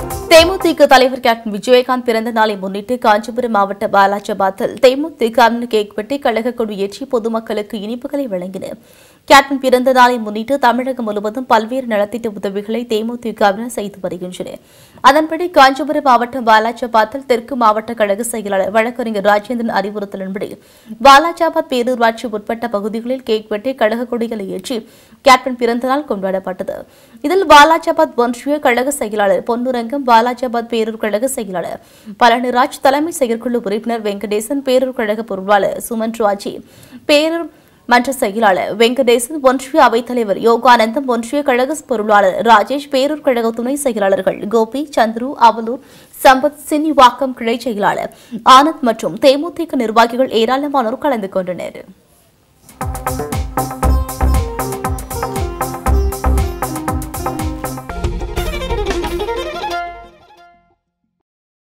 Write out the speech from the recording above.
தேமுதிக தலைவர் கேப்டன் விஜயகாந்த் பிறந்த நாளை முன்னிட்டு காஞ்சிபுரம் மாவட்ட பாலாஜபாத்தில் தேமுதிக கேக் வெட்டி கழக கொடியேற்றி பொதுமக்களுக்கு இனிப்புகளை வழங்கினர் கேப்டன் பிறந்த நாளை முன்னிட்டு தமிழகம் முழுவதும் பல்வேறு நலத்திட்ட உதவிகளை தேமுதிகவினர் செய்து வருகின்றனர் அதன்படி காஞ்சிபுரம் மாவட்டம் பாலாஜபாத்தில் தெற்கு மாவட்ட கழக செயலாளர் வழக்கறிஞர் ராஜேந்திரன் அறிவுறுத்தலின்படி பாலாஜாபாத் பேரூராட்சி உட்பட்ட பகுதிகளில் கேக் வெட்டி கழக கொடிகளை ஏற்றி கேப்டன் பிறந்தநாள் கொண்டாடப்பட்டது இதில் பாலாஜாபாத் ஒன்றிய கழக செயலாளர் பொன்னுரங்கம் பாலாஜாபாத் பேரூர் கழக செயலாளர் பழனிராஜ் தலைமை செயற்குழு உறுப்பினர் வெங்கடேசன் பேரூர் கழக பொருளாளர் சுமன் ராஜி பேரூர் மன்ற செயலாளர் வெங்கடேசன் ஒன்றிய அவைத்தலைவர் யோகானந்தம் ஒன்றிய கழக பொருளாளர் ராஜேஷ் பேரூர் கழக துணை செயலாளர்கள் கோபி சந்துரு அவலூர் சம்பத் சினிவாக்கம் கிளை செயலாளர் ஆனந்த் மற்றும் தேமுதிக நிர்வாகிகள் ஏராளமானோர் கலந்து கொண்டனர்